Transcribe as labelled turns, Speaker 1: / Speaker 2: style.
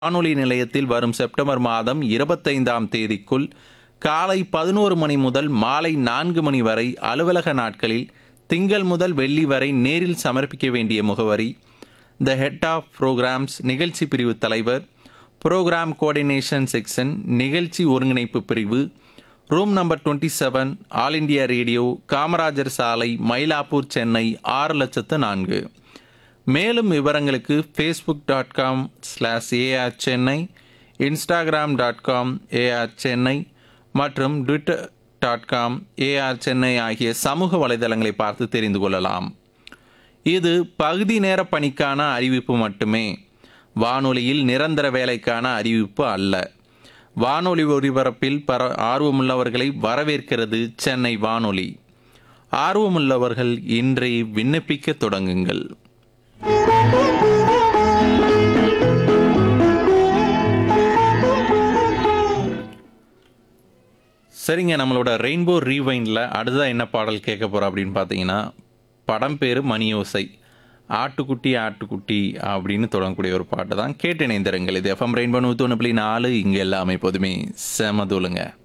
Speaker 1: வானொலி நிலையத்தில் வரும் செப்டம்பர் மாதம் இருபத்தைந்தாம் தேதிக்குள் காலை பதினோரு மணி முதல் மாலை நான்கு மணி வரை அலுவலக நாட்களில் திங்கள் முதல் வெள்ளி வரை நேரில் சமர்ப்பிக்க வேண்டிய முகவரி த ஹெட் ஆஃப் ப்ரோக்ராம்ஸ் நிகழ்ச்சி பிரிவு தலைவர் ப்ரோக்ராம் கோஆர்டினேஷன் செக்ஷன் நிகழ்ச்சி ஒருங்கிணைப்பு பிரிவு room number twenty seven All India Radio Kamarajar சாலை மயிலாப்பூர் சென்னை ஆறு லட்சத்து நான்கு மேலும் விவரங்களுக்கு Facebook dot com slash AR Chennai Instagram dot com AR Chennai மற்றும் Twitter dot com AR Chennai ஆகிய சமூக வலைதளங்களை பார்த்து தெரிந்து கொள்ளலாம் இது பகுதி நேர பணிக்கான அறிவிப்பு மட்டுமே வானொலியில் நிரந்தர வேலைக்கான அறிவிப்பு அல்ல வானொலி ஒலிபரப்பில் பர ஆர்வமுள்ளவர்களை வரவேற்கிறது சென்னை வானொலி ஆர்வமுள்ளவர்கள் இன்றே விண்ணப்பிக்க தொடங்குங்கள் சரிங்க நம்மளோட ரெயின்போ ரீவைண்டில் அடுத்ததாக என்ன பாடல் கேட்க போகிறோம் அப்படின்னு பார்த்தீங்கன்னா படம் பேர் மணியோசை ஆட்டுக்குட்டி ஆட்டுக்குட்டி அப்படின்னு தொடங்கக்கூடிய ஒரு பாட்டு தான் கேட்டு இணைந்திருங்கள் இது எஃப்எம் ரெயின்போ நூற்றி ஒன்று புள்ளி நாலு இங்கே எல்லாமே எப்போதுமே செமதுலுங்க